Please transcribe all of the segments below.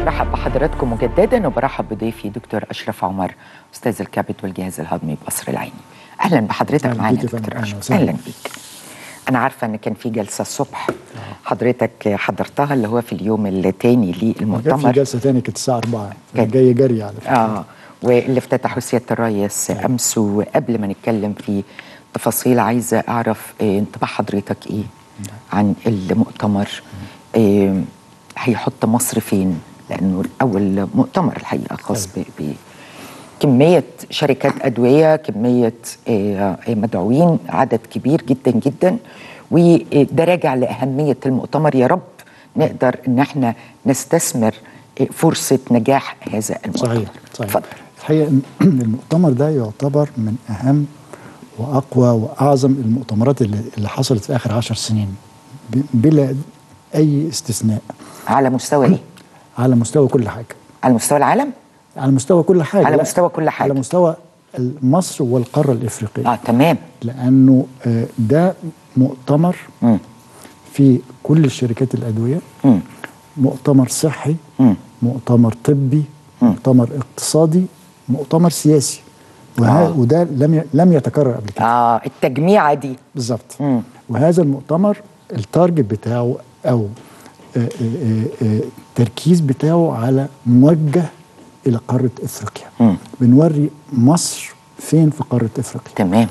برحب بحضراتكم مجددا وبرحب بضيفي دكتور اشرف عمر استاذ الكبد والجهاز الهضمي بقصر العيني اهلا بحضرتك أهلا معانا بيك يا دكتور فندم. أهلا اشرف وسهلا. اهلا بيك انا عارفه ان كان في جلسه الصبح حضرتك حضرتها اللي هو في اليوم الثاني جت في للمؤتمر جلسه ثانيه كانت الساعه 4 كان- جاي جري على فكره اه واللي افتتحه سياده الرئيس امس وقبل ما نتكلم في تفاصيل عايزه اعرف آه، انطباع حضرتك ايه عن المؤتمر آه، هيحط مصر فين لانه اول مؤتمر الحقيقه خاص ب ب- كمية شركات أدوية كمية آه، آه، مدعوين عدد كبير جدا جدا وده راجع لأهمية المؤتمر يا رب نقدر إن احنا نستثمر آه، فرصة نجاح هذا المؤتمر صحيح صحيح اتفضل الحقيقه إن المؤتمر ده يعتبر من اهم واقوى واعظم المؤتمرات اللي, اللي حصلت في اخر عشر سنين ب- بلا اي استثناء على مستوى ايه؟ على مستوى كل حاجه على مستوى العالم؟ على مستوى كل حاجه على لا، مستوى كل حاجة. على مستوى مصر والقاره الافريقيه اه تمام لانه آه، ده مؤتمر مم. في كل الشركات الادويه مم. مؤتمر صحي مم. مؤتمر طبي مؤتمر اقتصادي مؤتمر سياسي وه... آه. وده لم ي... لم يتكرر قبل كده اه التجميعة دي بالظبط مم. وهذا المؤتمر التارجت بتاعه او آه، آه، آه، آه، التركيز بتاعه على موجه الى قاره افريقيا مم. بنوري مصر فين في قاره افريقيا تمام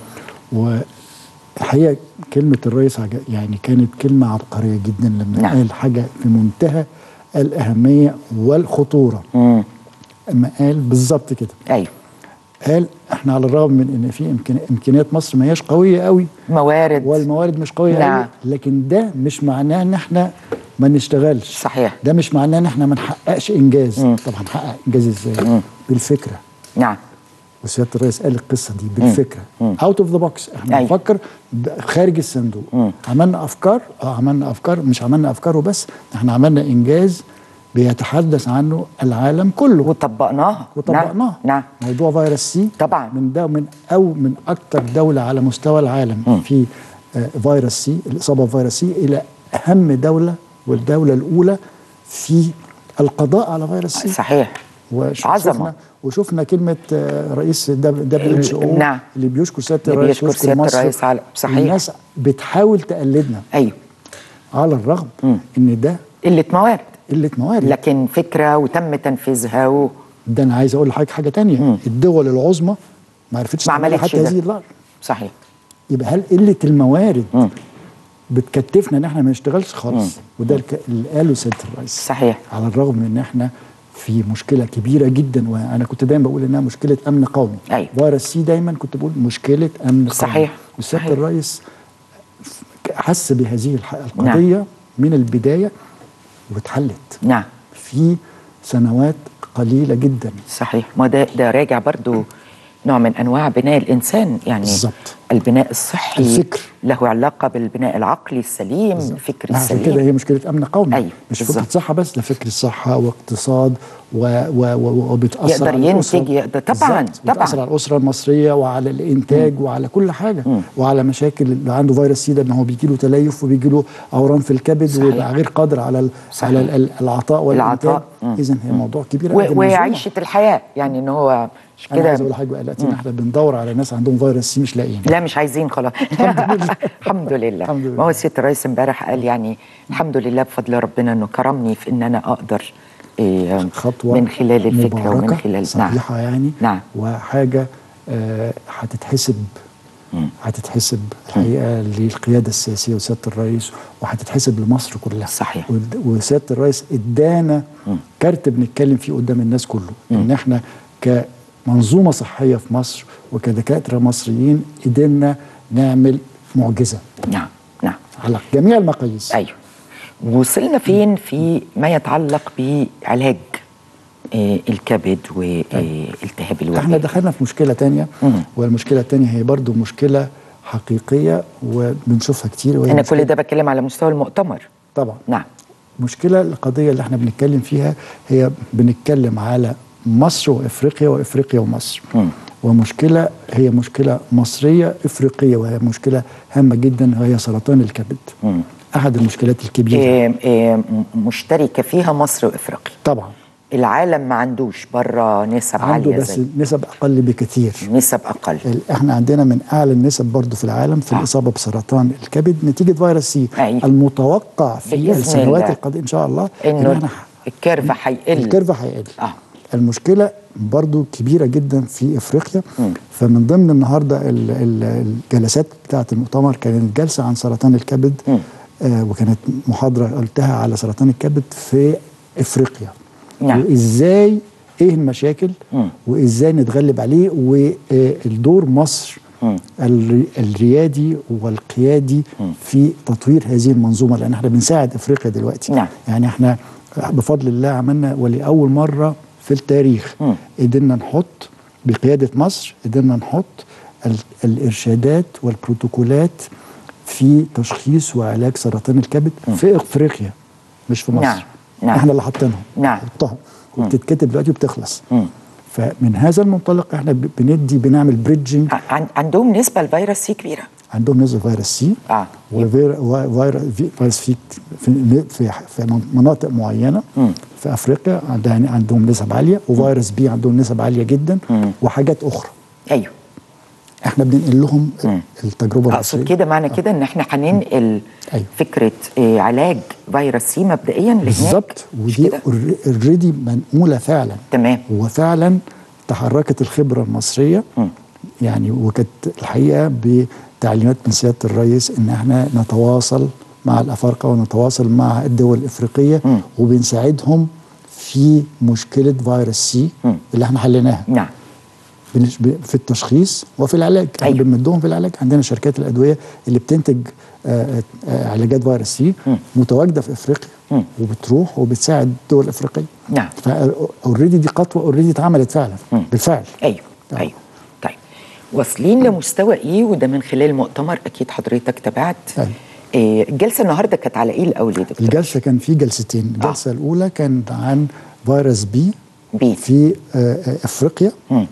والحقيقه كلمه الرئيس عج- يعني كانت كلمه عبقريه جدا لما نعم. قال حاجه في منتهى الاهميه والخطوره مم. اما قال بالظبط كده ايوه قال احنا على الرغم من ان في إمكان امكانيات مصر ما هياش قويه قوي موارد والموارد مش قويه نعم. قوي لكن ده مش معناه ان احنا ما نشتغلش صحيح ده مش معناه ان احنا ما نحققش انجاز طب هنحقق انجاز ازاي بالفكره نعم وسياده الرئيس قال القصه دي بالفكره اوت اوف ذا بوكس احنا أيوة. بنفكر ب- خارج الصندوق عملنا افكار اه عملنا افكار مش عملنا افكار وبس احنا عملنا انجاز بيتحدث عنه العالم كله وطبقناها وطبقناه نعم, نعم. موضوع فيروس سي طبعا. من ده من او من اكثر دوله على مستوى العالم في آه، فيروس سي الاصابه بفيروس سي الى اهم دوله والدوله الاولى في القضاء على فيروس سي صحيح وشفنا عظمة. وشفنا كلمه آه، رئيس دبليو اتش او نعم. اللي بيشكر سياده اللي الرئيس بيشكر ويشكر سيادة مصر. الرئيس على- صحيح. الناس بتحاول تقلدنا ايوه على الرغم ان ده قلة موارد قله موارد لكن فكرة وتم تنفيذها و... ده انا عايز اقول لحضرتك حاجه تانية الدول العظمى ما عرفتش ما تعملها عملتش حتى ده. هذه اللحظه صحيح يبقى هل قله الموارد مم. بتكتفنا ان احنا ما نشتغلش خالص وده الك- اللي قاله سياده الرئيس صحيح على الرغم من ان احنا في مشكله كبيره جدا وانا كنت دايما بقول انها مشكله امن قومي أيوة. فيروس سي دايما كنت بقول مشكله امن قومي صحيح. وسياده صحيح. الرئيس حس بهذه الح- القضيه من البدايه واتحلت نعم في سنوات قليله جدا صحيح ما ده ده راجع برضو نوع من انواع بناء الانسان يعني بالظبط. البناء الصحي الفكر. له علاقه بالبناء العقلي السليم الفكر عشان السليم كده هي مشكله امن قومي أيوة، مش بالظبط. فكره صحه بس ده فكر الصحه واقتصاد و... و... و... وبتاثر يقدر على الأسرة. ينتج، يقدر- طبعاً، بالظبط. طبعاً. بتاثر على الاسره المصريه وعلى الانتاج وعلى كل حاجه وعلى مشاكل اللي عنده فيروس سي ده ان هو بيجي له تليف وبيجي له اورام في الكبد صحيح. ويبقى غير قادر على ال... صحيح. على ال- العطاء والانتاج العطاء. مم. اذا هي موضوع كبير و- قوي. دي منظومة. وعيشه الحياه يعني ان هو مش انا عايز كده اقول حاجه دلوقتي إن احنا بندور على ناس عندهم فيروس سي مش لاقيين لا مش عايزين خلاص الحمد لله الحمد لله الحمد لله. ما هو سياده الرئيس امبارح قال يعني الحمد لله بفضل ربنا انه كرمني في ان انا اقدر إيه خطوة من خلال الفكره ومن مباركة خلال صحيحة يعني نعم. وحاجة آه، هتتحسب هتتحسب الحقيقة للقيادة السياسية وسيادة الرئيس وهتتحسب لمصر كلها صحيح. ود- وسيادة الرئيس ادانا كارت بنتكلم فيه قدام الناس كله ان احنا كمنظومة صحية في مصر وكدكاترة مصريين قدرنا نعمل معجزة نعم نعم على جميع المقاييس ايوه وصلنا فين في ما يتعلق بعلاج آه، الكبد والتهاب احنا الوجه دخلنا في مشكله تانية مم. والمشكله التانية هي برضو مشكله حقيقيه وبنشوفها كتير وهي انا مشكلة كل ده بتكلم على مستوى المؤتمر طبعا نعم مشكله القضيه اللي احنا بنتكلم فيها هي بنتكلم على مصر وافريقيا وافريقيا ومصر مم. ومشكله هي مشكله مصريه افريقيه وهي مشكله هامه جدا وهي سرطان الكبد مم. احد المشكلات الكبيره آه، آه، م- مشتركه فيها مصر وافريقيا طبعا العالم ما عندوش بره نسب عنده عاليه بس زي نسب اقل بكتير نسب اقل ال- احنا عندنا من اعلى النسب برضو في العالم في آه. الاصابه بسرطان الكبد نتيجه فيروس سي أيوة. المتوقع في بإذن السنوات الله. القادمه ان شاء الله انه احنا الكيرف هيقل الكيرف هيقل اه المشكله برضو كبيره جدا في افريقيا فمن ضمن النهارده ال- ال- الجلسات بتاعه المؤتمر كانت جلسه عن سرطان الكبد مم. آه وكانت محاضره قلتها على سرطان الكبد في افريقيا نعم. وازاي ايه المشاكل مم. وازاي نتغلب عليه والدور مصر مم. الري- الريادي والقيادي في تطوير هذه المنظومه لان احنا بنساعد افريقيا دلوقتي نعم. يعني احنا بفضل الله عملنا ولاول مره في التاريخ مم. قدرنا نحط بقياده مصر قدرنا نحط ال- الارشادات والبروتوكولات في تشخيص وعلاج سرطان الكبد في افريقيا مش في مصر نعم. نعم. احنا اللي حاطينهم نعم. حطهم وبتتكتب دلوقتي وبتخلص مم. فمن هذا المنطلق احنا ب- بندي بنعمل بريدجنج عن عندهم نسبه الفيروس سي كبيره عندهم نسبه فيروس سي اه وفيروس في في في, في مناطق معينه مم. في افريقيا عندها عندهم نسب عاليه وفيروس بي عندهم نسب عاليه جدا مم. وحاجات اخرى ايوه احنا بننقل لهم مم. التجربه اقصد المصريه كده معنى كده ان احنا هننقل أيوة. فكره آه، علاج فيروس سي مبدئيا لهناك بالظبط مش ودي كده؟ اوريدي منقوله فعلا تمام وفعلا تحركت الخبره المصريه مم. يعني وكانت الحقيقه بتعليمات من سياده الرئيس ان احنا نتواصل مع الافارقه ونتواصل مع الدول الافريقيه مم. وبنساعدهم في مشكله فيروس سي مم. اللي احنا حليناها نعم بنش- ب- في التشخيص وفي العلاج احنا أيوة. بنمدهم في العلاج عندنا شركات الادويه اللي بتنتج آه، آه، علاجات فيروس سي مم. متواجده في افريقيا مم. وبتروح وبتساعد الدول الافريقيه نعم فاوريدي دي خطوه اوريدي اتعملت فعلا مم. بالفعل ايوه آه. ايوه طيب واصلين لمستوى ايه وده من خلال المؤتمر اكيد حضرتك تابعت أيوة. إيه الجلسه النهارده كانت على ايه الاول يا دكتور؟ الجلسه كان في جلستين الجلسه الاولى كانت عن فيروس بي بي. في آه، آه، افريقيا مم.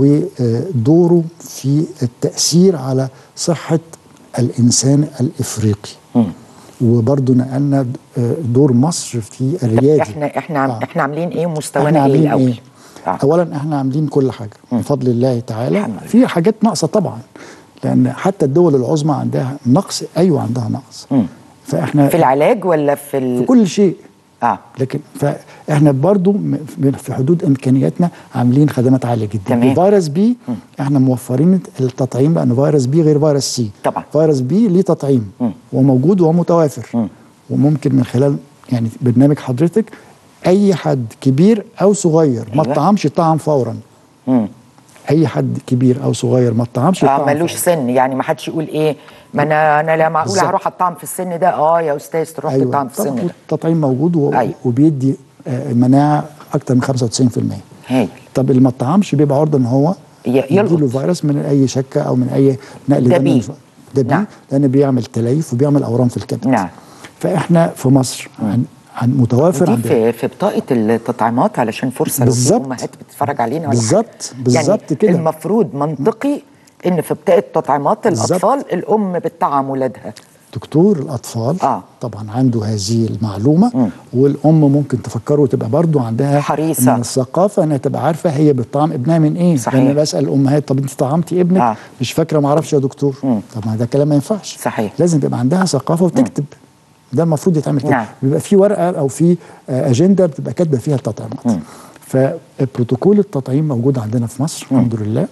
ودوره في التاثير على صحه الانسان الافريقي مم. وبرضه نقلنا آه، دور مصر في الريادي احنا احنا عم آه. احنا عاملين ايه احنا ومستوانا ايه عاملين الاول؟ ايه؟ آه. اولا احنا عاملين كل حاجه بفضل الله تعالى الحمد لله. في حاجات ناقصه طبعا لان حتى الدول العظمى عندها نقص ايوه عندها نقص مم. فاحنا في العلاج ولا في ال... في كل شيء اه لكن فاحنا برضو م- في حدود امكانياتنا عاملين خدمات عاليه جدا تمام. فيروس بي احنا موفرين التطعيم لان فيروس بي غير فيروس سي طبعا. فيروس بي ليه تطعيم مم. وموجود ومتوافر مم. وممكن من خلال يعني برنامج حضرتك اي حد كبير او صغير ما أيوة. اتطعمش يطعم فورا مم. اي حد كبير او صغير ما اتطعمش اه يطعم ملوش فورا. سن يعني ما حدش يقول ايه ما انا انا لا معقول بالظبط. هروح اطعم في السن ده اه يا استاذ تروح تطعم في السن طبعاً ده التطعيم موجود و... أيوة. وبيدي آه، مناعه اكتر من 95% هايل طب اللي ما اتطعمش بيبقى عرضه ان هو ي- يلقط. يجيله فيروس من اي شكه او من اي نقل ده دم بيه. من- ده بيه نعم. لان بيعمل تليف وبيعمل اورام في الكبد نعم. فاحنا في مصر عن, عن متوافر دي عندنا في في بطاقه التطعيمات علشان فرصه لو في بالظبط. امهات بتتفرج علينا ولا بالظبط. حاجة. بالظبط يعني كده. المفروض منطقي ان في بطاقه تطعيمات بالظبط. الاطفال الام بتطعم ولادها دكتور الاطفال آه. طبعا عنده هذه المعلومه مم. والام ممكن تفكر وتبقى برضو عندها حريصة. من الثقافه انها تبقى عارفه هي بتطعم ابنها من ايه صحيح. لان بسال الامهات طب انت طعمتي ابنك آه. مش فاكره ما اعرفش يا دكتور مم. طب ما ده كلام ما ينفعش صحيح. لازم يبقى عندها ثقافه وتكتب ده المفروض يتعمل كده نعم. بيبقى في ورقه او في آه، اجنده بتبقى كاتبه فيها التطعيمات مم. فبروتوكول التطعيم موجود عندنا في مصر الحمد لله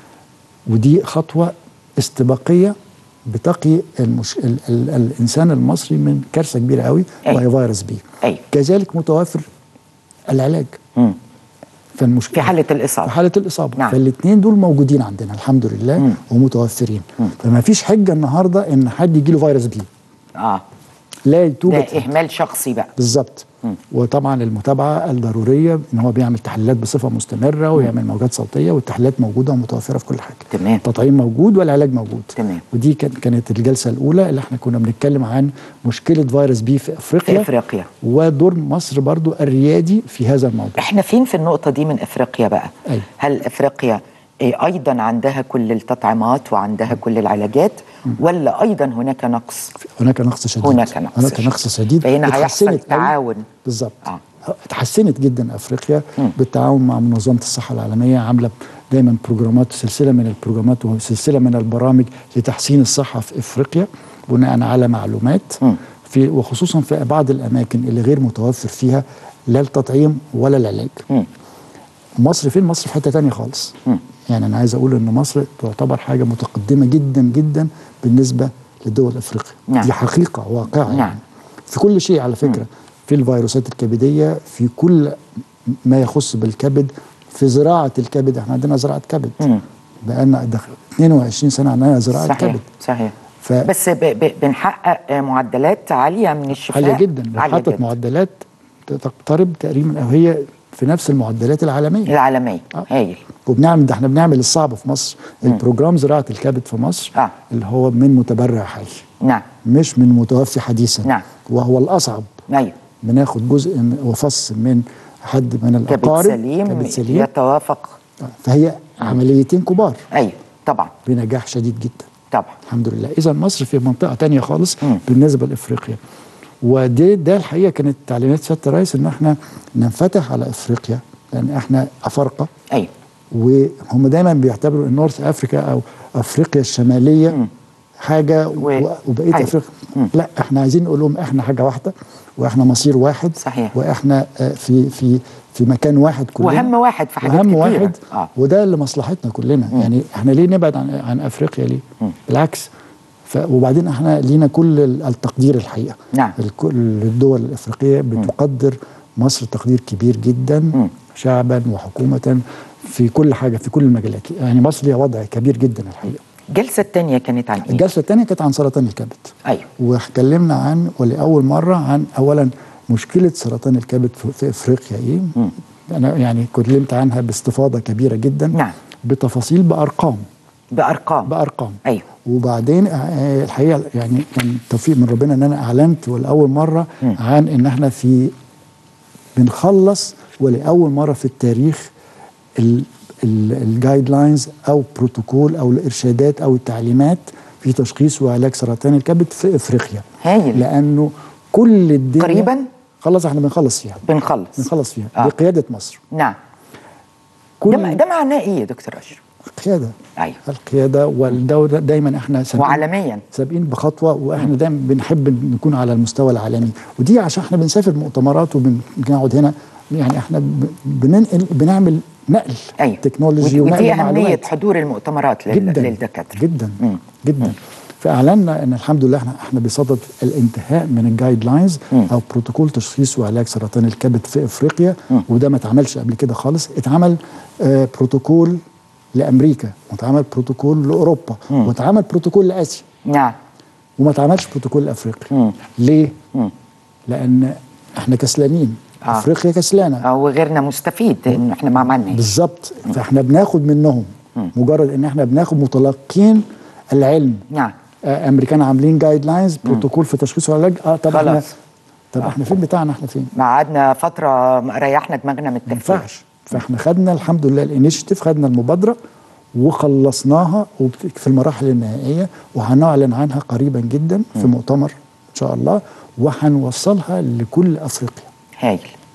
ودي خطوه استباقيه بتقي المش... ال... ال... الانسان المصري من كارثه كبيره قوي أيوة. وهي فيروس بي أيوة. كذلك متوافر العلاج مم. فالمشكله في حاله في الاصابه حاله الاصابه نعم. فالاثنين دول موجودين عندنا الحمد لله مم. ومتوفرين فما فيش حجه النهارده ان حد يجي له فيروس بي اه لا ده توجد اهمال شخصي بقى بالظبط وطبعا المتابعه الضروريه ان هو بيعمل تحليلات بصفه مستمره ويعمل موجات صوتيه والتحليلات موجوده ومتوفره في كل حاجه تمام. التطعيم موجود والعلاج موجود تمام. ودي كان كانت الجلسه الاولى اللي احنا كنا بنتكلم عن مشكله فيروس بي في افريقيا في افريقيا ودور مصر برضو الريادي في هذا الموضوع احنا فين في النقطه دي من افريقيا بقى أيوة. هل افريقيا إيه، ايضا عندها كل التطعيمات وعندها كل العلاجات ولا ايضا هناك نقص هناك نقص شديد هناك نقص هناك شديد. نقص شديد فهنا هيحصل اتحسنت قوي. تعاون. بالظبط آه. اتحسنت جدا افريقيا بالتعاون مع منظمه الصحه العالميه عامله دايما بروجرامات سلسله من البروجرامات وسلسله من البرامج لتحسين الصحه في افريقيا بناء على معلومات في وخصوصا في بعض الاماكن اللي غير متوفر فيها لا التطعيم ولا العلاج مم. مصر فين مصر في حته تانية خالص يعني انا عايز اقول ان مصر تعتبر حاجه متقدمه جدا جدا بالنسبه لدول افريقيا نعم. دي حقيقه واقعه نعم. يعني في كل شيء على فكره في الفيروسات الكبديه في كل ما يخص بالكبد في زراعه الكبد احنا عندنا زراعه كبد مم. بقالنا دخل 22 سنه عندنا زراعه صحيح كبد صحيح ف- بس ب ب بنحقق آه، معدلات عاليه من الشفاء عاليه جدا عالية وحطت جدا. معدلات تقترب تقريبا او هي في نفس المعدلات العالميه العالميه آه. هايل وبنعمل ده احنا بنعمل الصعب في مصر البروجرام زراعه الكبد في مصر آه. اللي هو من متبرع حي نعم مش من متوفي حديثا نعم. وهو الاصعب ايوه بناخد جزء من- وفص من حد من كبد الاقارب سليم, كبد سليم يتوافق آه. فهي عمليتين كبار ايوه طبعا بنجاح شديد جدا طبعا الحمد لله اذا مصر في منطقه تانية خالص مم. بالنسبه لافريقيا ودي ده الحقيقه كانت تعليمات سياده الرئيس ان احنا ننفتح على افريقيا لان احنا افارقه ايوه وهم دايما بيعتبروا ان نورث افريكا او افريقيا الشماليه حاجه و... و- وبقيه أيوة. افريقيا لا احنا عايزين نقول لهم احنا حاجه واحده واحنا مصير واحد صحيح. واحنا آه، في في في مكان واحد كلنا وهم واحد في حاجات وهم كتيرة. واحد آه. وده اللي مصلحتنا كلنا يعني احنا ليه نبعد عن عن افريقيا ليه بالعكس ف وبعدين احنا لينا كل ال- التقدير الحقيقه نعم. الكل الدول الافريقيه بتقدر مصر تقدير كبير جدا شعبا وحكومه في كل حاجه في كل المجالات يعني مصر ليها وضع كبير جدا الحقيقه الجلسه الثانيه كانت عن ايه؟ الجلسه الثانيه كانت عن سرطان الكبد ايوه واتكلمنا عن ولاول مره عن اولا مشكله سرطان الكبد في, في افريقيا ايه انا يعني كلمت عنها باستفاضه كبيره جدا نعم. بتفاصيل بارقام بارقام بارقام ايوه وبعدين آه، الحقيقه يعني كان توفيق من ربنا ان انا اعلنت ولاول مره عن ان احنا في بنخلص ولاول مره في التاريخ الجايد لاينز او بروتوكول او الارشادات او التعليمات في تشخيص وعلاج سرطان الكبد في افريقيا هايل. لانه كل الدنيا قريباً؟ خلاص احنا بنخلص فيها بنخلص بنخلص فيها آه. بقياده مصر نعم كل ده, ده معناه ايه يا دكتور اشرف؟ قياده ايوه القياده والدوله دايما احنا سابقين- وعالميا سابقين بخطوه واحنا دايما بنحب نكون على المستوى العالمي ودي عشان احنا بنسافر مؤتمرات وبنقعد هنا يعني احنا ب- بننقل بنعمل نقل ايوه تكنولوجي ودي, ونقل ودي اهميه معلومات حضور المؤتمرات لل... جدا للدكاتره جدا مم. جدا فاعلنا ان الحمد لله احنا احنا بصدد الانتهاء من الجايد لاينز او بروتوكول تشخيص وعلاج سرطان الكبد في افريقيا وده ما اتعملش قبل كده خالص اتعمل آه بروتوكول لامريكا واتعمل بروتوكول لاوروبا واتعمل بروتوكول لاسيا نعم وما اتعملش بروتوكول لافريقيا مم. ليه؟ مم. لان احنا كسلانين آه. افريقيا كسلانه او غيرنا مستفيد ان احنا ما عملناش بالظبط فاحنا بناخد منهم مجرد ان احنا بناخد متلقين العلم نعم آه، امريكان عاملين جايد لاينز بروتوكول في تشخيص وعلاج اه طب احنا خلاص. طب احنا فين بتاعنا احنا فين؟ ما قعدنا فتره ريحنا دماغنا من ما التفكير ينفعش فاحنا خدنا الحمد لله الانيشيتيف خدنا المبادره وخلصناها وبت- في المراحل النهائيه وهنعلن عنها قريبا جدا في مؤتمر ان شاء الله وهنوصلها لكل افريقيا هايل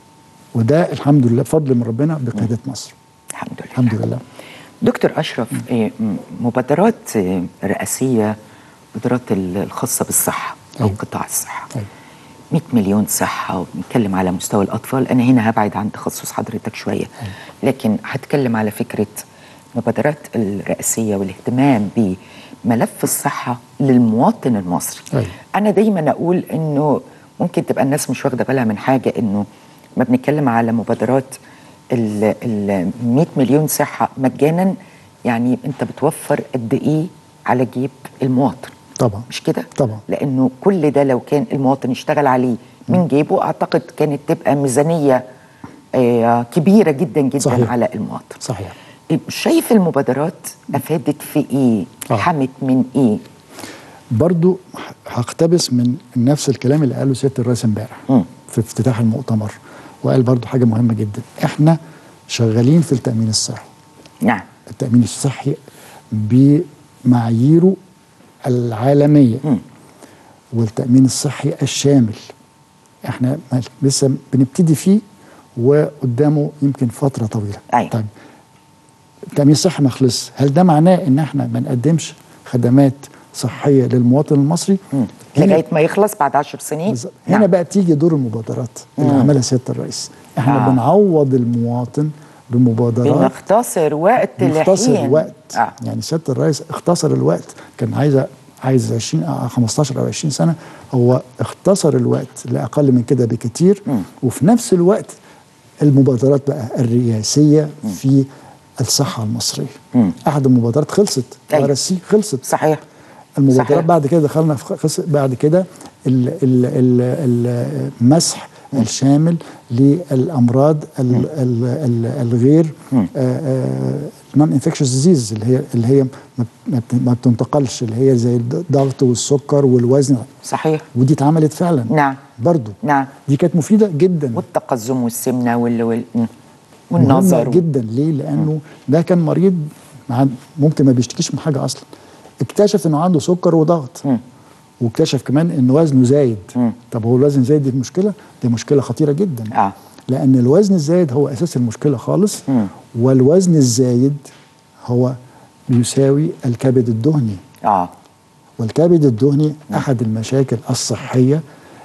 وده الحمد لله بفضل من ربنا بقياده مصر الحمد لله الحمد لله دكتور اشرف إيه، م- مبادرات إيه، رئاسيه مبادرات ال- الخاصه بالصحه او أيوة. قطاع الصحه أيوة. 100 مليون صحه وبنتكلم على مستوى الاطفال انا هنا هبعد عن تخصص حضرتك شويه لكن هتكلم على فكره مبادرات الرئاسيه والاهتمام بملف الصحه للمواطن المصري أيوة. انا دايما اقول انه ممكن تبقى الناس مش واخده بالها من حاجه انه ما بنتكلم على مبادرات ال ال 100 مليون صحه مجانا يعني انت بتوفر قد ايه على جيب المواطن طبعا مش كده؟ طبعا. لانه كل ده لو كان المواطن اشتغل عليه من جيبه اعتقد كانت تبقى ميزانيه آه، كبيره جدا جدا صحيح. على المواطن صحيح شايف المبادرات افادت في ايه؟ آه. حمت من ايه؟ برضو ه- هقتبس من نفس الكلام اللي قاله سياده الرئيس امبارح مم. في افتتاح المؤتمر وقال برضو حاجه مهمه جدا احنا شغالين في التامين الصحي نعم التامين الصحي بمعاييره العالميه والتامين الصحي الشامل احنا ما- لسه بنبتدي فيه وقدامه يمكن فتره طويله أيوة. طيب التامين الصحي ما خلص هل ده معناه ان احنا ما نقدمش خدمات صحيه للمواطن المصري هنا لغايه ما يخلص بعد عشر سنين بالظبط. هنا نعم. بقى تيجي دور المبادرات اللي مم. عملها سياده الرئيس احنا آه. آه. بنعوض المواطن بمبادرات بنختصر وقت مختصر لحين. الوقت آه. آه. يعني سياده الرئيس اختصر الوقت كان عايز عايز 20 أو 15 او 20 سنه هو اختصر الوقت لاقل من كده بكتير مم. وفي نفس الوقت المبادرات بقى الرئاسيه في الصحه المصريه مم. احد المبادرات خلصت أيوة. أيوة. سي خلصت صحيح المبادرات صحيح. بعد كده دخلنا في خص... بعد كده ال... ال... ال... المسح الشامل للامراض ال... ال... ال... الغير نون انفكشوس ديزيز اللي هي اللي هي ما ما بت- ما بتنتقلش اللي هي زي الضغط والسكر والوزن صحيح ودي اتعملت فعلا نعم برضو نعم دي كانت مفيده جدا والتقزم والسمنه وال, وال... م. مهمة والنظر جدا ليه؟ لانه ده كان مريض مع- ممكن ما بيشتكيش من حاجه اصلا اكتشف انه عنده سكر وضغط مم. واكتشف كمان ان وزنه زايد مم. طب هو الوزن زايد دي مشكله دي مشكله خطيره جدا اه لان الوزن الزايد هو اساس المشكله خالص مم. والوزن الزايد هو بيساوي الكبد الدهني اه والكبد الدهني احد المشاكل الصحيه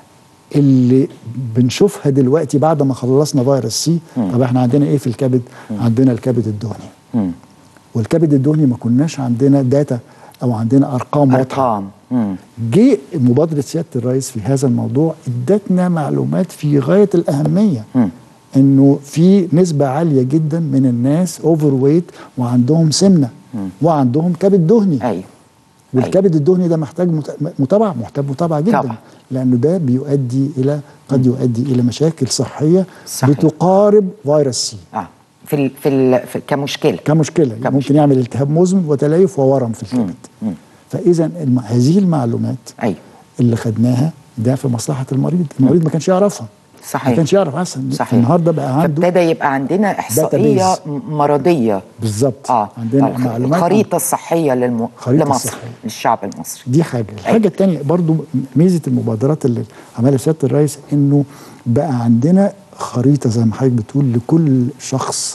اللي بنشوفها دلوقتي بعد ما خلصنا فيروس سي طب احنا عندنا ايه في الكبد عندنا الكبد الدهني مم. والكبد الدهني ما كناش عندنا داتا او عندنا ارقام واضحه ارقام مم. جه مبادره سياده الرئيس في هذا الموضوع ادتنا معلومات في غايه الاهميه مم. انه في نسبه عاليه جدا من الناس اوفر ويت وعندهم سمنه وعندهم كبد دهني ايوه والكبد الدهني ده محتاج مت- متابعه محتاج متابعه جدا طبعا. لانه ده بيؤدي الى قد يؤدي الى مشاكل صحيه صحيح. بتقارب فيروس سي اه في ال... في, ال... في كمشكله كمشكله كمشكلة. ممكن يعمل التهاب مزمن وتليف وورم في الكبد مم. فاذا الم... هذه المعلومات ايوه اللي خدناها ده في مصلحه المريض المريض ما كانش يعرفها صحيح ما كانش يعرف اصلا صحيح النهارده بقى عنده فابتدى يبقى عندنا احصائيه Database. م- مرضيه بالظبط اه عندنا الخ- معلومات عن- الخريطه الصحيه للم... خريطة لمصر الصحية. للشعب المصري دي حاجه الحاجه الثانيه برضو ميزه المبادرات اللي عملها سياده الرئيس انه بقى عندنا خريطه زي ما حضرتك بتقول لكل شخص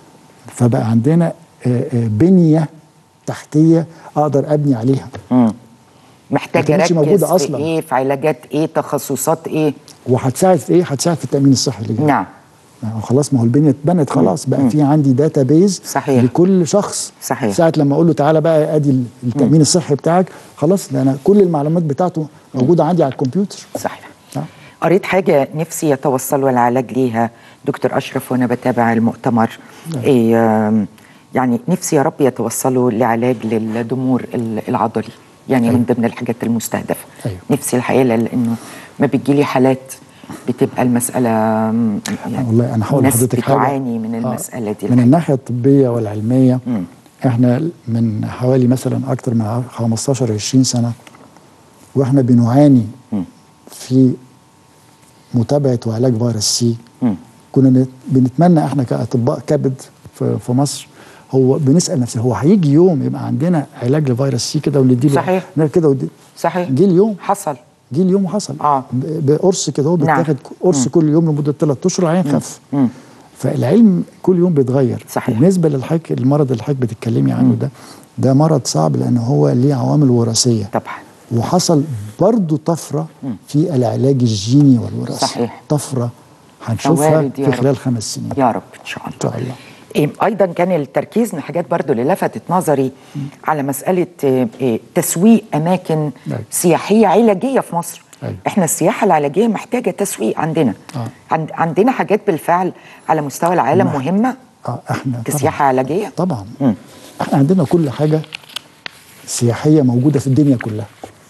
فبقى عندنا آه، آه، بنيه تحتيه اقدر ابني عليها مم. محتاج ما كانتش اركز موجودة في أصلاً. ايه في علاجات ايه تخصصات ايه وهتساعد في ايه؟ هتساعد في التامين الصحي اللي جاي نعم ما هو خلاص ما هو البنيه اتبنت خلاص بقى في عندي داتا بيز صحيح. لكل شخص صحيح. ساعه لما اقول له تعالى بقى ادي التامين الصحي بتاعك خلاص ده انا كل المعلومات بتاعته موجوده عندي على الكمبيوتر صحيح نعم. قريت حاجة نفسي يتوصلوا العلاج ليها دكتور أشرف وأنا بتابع المؤتمر إيه آم، يعني نفسي يا رب يتوصلوا لعلاج للضمور ال- العضلي يعني من ضمن الحاجات المستهدفة أيوة. نفسي الحقيقة لأنه ما بتجيلي حالات بتبقى المسألة آم، يعني والله انا هقول الناس لحضرتك حاجه بتعاني من آه، المسألة دي من الناحيه الطبيه والعلميه مم. احنا من حوالي مثلا اكتر من 15 20 سنه واحنا بنعاني مم. في متابعه وعلاج فيروس سي مم. كنا نت- بنتمنى احنا كاطباء كبد في, في مصر هو بنسال نفسنا هو هيجي يوم يبقى عندنا علاج لفيروس سي كده ونديله صحيح. نعمل كده ودي صحيح جه اليوم حصل جه اليوم وحصل آه. ب- بقرص كده هو نعم. بيتاخد قرص كل يوم لمده ثلاث اشهر العين خف مم. فالعلم كل يوم بيتغير صحيح. بالنسبه للحك المرض اللي حضرتك بتتكلمي عنه ده ده مرض صعب لان هو ليه عوامل وراثيه طبعا وحصل برضو طفره في العلاج الجيني والوراثي صحيح. طفره هنشوفها وارد يا في رب. خلال خمس سنين يا رب ان شاء الله ان شاء الله إيه، ايضا كان التركيز من الحاجات برضو اللي لفتت نظري على مساله إيه، إيه، تسويق اماكن أيوة. سياحيه علاجيه في مصر أيوة. احنا السياحه العلاجيه محتاجه تسويق عندنا آه. عند عندنا حاجات بالفعل على مستوى العالم مح- مهمه اه احنا كسياحه علاجيه طبعا مم. احنا عندنا كل حاجه سياحيه موجوده في الدنيا كلها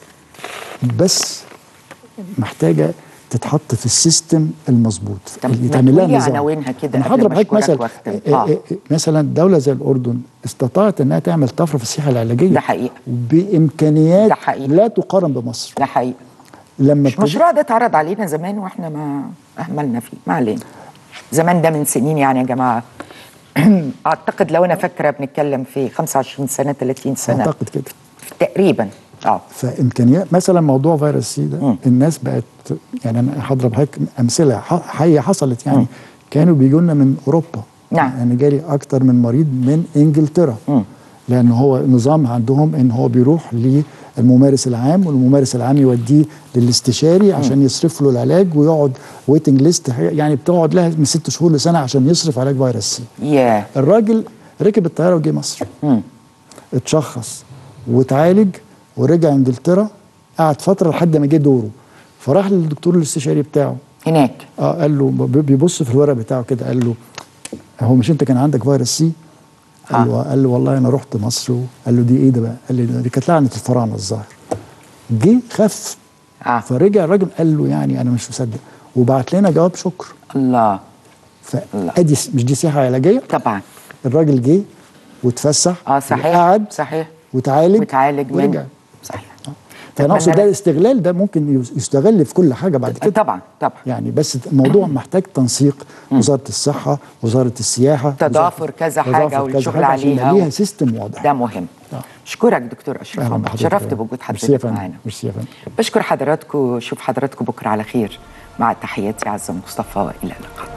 بس محتاجه تتحط في السيستم المظبوط طب اللي ما يتعمل لها تقولي نظام. عناوينها كده أنا قبل هضرب ما حضرتك أشكرك مثل وأختم. آه، آه. آه، آه، مثلا دوله زي الاردن استطاعت انها تعمل طفره في السياحه العلاجيه ده حقيقة. بامكانيات ده حقيقة. لا تقارن بمصر ده حقيقي لما مش ابتدي- المشروع ده اتعرض علينا زمان واحنا ما اهملنا فيه ما علينا زمان ده من سنين يعني يا جماعه اعتقد لو انا فاكره بنتكلم في 25 سنه 30 سنه اعتقد كده تقريبا اه فامكانيات مثلا موضوع فيروس سي ده مم. الناس بقت يعني انا هضرب حضرتك امثله ح- حيه حصلت يعني كانوا بيجوا لنا من اوروبا نعم. يعني جالي اكتر من مريض من انجلترا مم. لان هو نظام عندهم ان هو بيروح للممارس العام والممارس العام يوديه للاستشاري عشان يصرف له العلاج ويقعد ويتنج ليست يعني بتقعد لها من ست شهور لسنه عشان يصرف علاج فيروس سي يا الراجل ركب الطياره وجه مصر مم. اتشخص واتعالج ورجع انجلترا قعد فتره لحد ما جه دوره فراح للدكتور الاستشاري بتاعه هناك اه قال له ب- بيبص في الورق بتاعه كده قال له هو مش انت كان عندك فيروس سي؟ قال له قال له والله انا رحت مصر قال له دي ايه ده بقى؟ قال لي دي كانت لعنه الفراعنه الظاهر جه خف اه فرجع الراجل قال له يعني انا مش مصدق وبعت لنا جواب شكر الله فادي مش دي سياحه علاجيه طبعا الراجل جه واتفسح اه صحيح وقعد صحيح وتعالج وتعالج ورجع من صحيح فانا اقصد أتمنى ده لك- الاستغلال ده ممكن يس- يستغل في كل حاجه بعد كده طبعا طبعا يعني بس الموضوع محتاج تنسيق وزاره الصحه وزاره السياحه تضافر وزارة- كذا تضافر حاجة كذا والشغل حاجة عشان عليها يبقى ليها و- سيستم واضح ده مهم آه. اشكرك دكتور اشرف أهلاً عمر بحضرتك. شرفت بوجود ميرسي يا حضرتك فندم. معانا ميرسي يا فندم بشكر حضراتكم شوف حضراتكم بكره على خير مع تحياتي عزه مصطفى الى اللقاء